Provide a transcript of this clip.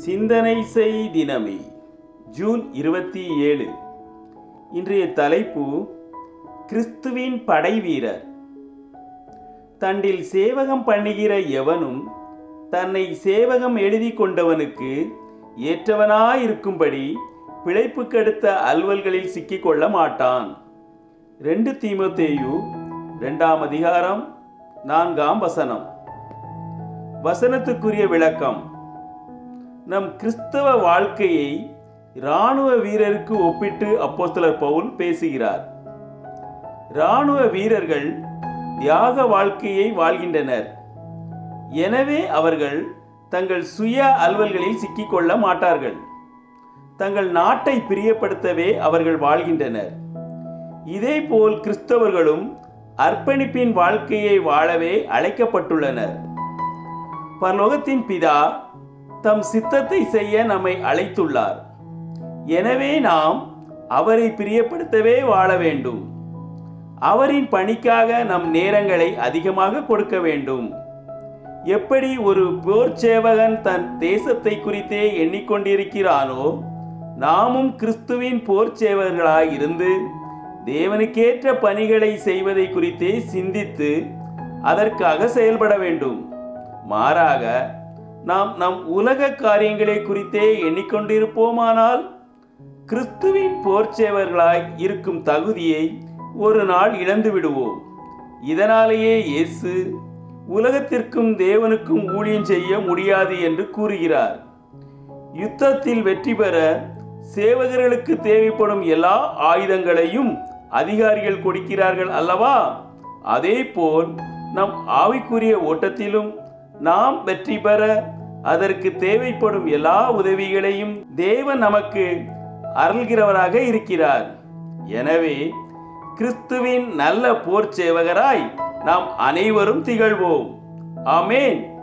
சிந்தனை செய் தினமே ஜூன் இருபத்தி ஏழு இன்றைய தலைப்பு கிறிஸ்துவின் படை வீரர் தண்டில் சேவகம் பண்ணுகிற எவனும் தன்னை சேவகம் எழுதி கொண்டவனுக்கு ஏற்றவனாயிருக்கும்படி பிழைப்புக்கெடுத்த அலுவல்களில் சிக்கிக்கொள்ள மாட்டான் ரெண்டு தீமோத்தேயு ரெண்டாம் அதிகாரம் நான்காம் வசனம் வசனத்துக்குரிய விளக்கம் நம் கிறிஸ்தவ வாழ்க்கையை இராணுவ வீரருக்கு ஒப்பிட்டு அப்போஸ்தலர் பவுல் பேசுகிறார் இராணுவ வீரர்கள் தியாக வாழ்க்கையை வாழ்கின்றனர் எனவே அவர்கள் தங்கள் சுய அலுவல்களில் சிக்கிக்கொள்ள மாட்டார்கள் தங்கள் நாட்டை பிரியப்படுத்தவே அவர்கள் வாழ்கின்றனர் இதேபோல் கிறிஸ்தவர்களும் அர்ப்பணிப்பின் வாழ்க்கையை வாழவே அழைக்கப்பட்டுள்ளனர் பரலோகத்தின் பிதா தம் சித்தத்தை செய்ய நம்மை அழைத்துள்ளார் எனவே நாம் அவரை பிரியப்படுத்தவே வாழ வேண்டும் அவரின் பணிக்காக நம் நேரங்களை அதிகமாக கொடுக்க வேண்டும் எப்படி ஒரு போர் சேவகன் தன் தேசத்தை குறித்தே எண்ணிக்கொண்டிருக்கிறானோ நாமும் கிறிஸ்துவின் போர் சேவகர்களாய் இருந்து தேவனுக்கேற்ற பணிகளை செய்வதை குறித்தே சிந்தித்து அதற்காக செயல்பட வேண்டும் மாறாக நாம் நம் உலக காரியங்களை குறித்தே எண்ணிக்கொண்டிருப்போமானால் கிறிஸ்துவின் போர்ச்சேவர்களாய் இருக்கும் தகுதியை ஒரு நாள் இழந்து விடுவோம் இதனாலேயே இயேசு உலகத்திற்கும் தேவனுக்கும் ஊழியம் செய்ய முடியாது என்று கூறுகிறார் யுத்தத்தில் வெற்றி பெற சேவகர்களுக்கு தேவைப்படும் எல்லா ஆயுதங்களையும் அதிகாரிகள் கொடுக்கிறார்கள் அல்லவா அதே போல் நம் ஆவிக்குரிய ஓட்டத்திலும் நாம் வெற்றி பெற அதற்கு தேவைப்படும் எல்லா உதவிகளையும் தேவன் நமக்கு அருள்கிறவராக இருக்கிறார் எனவே கிறிஸ்துவின் நல்ல போர் சேவகராய் நாம் அனைவரும் திகழ்வோம் ஆமேன்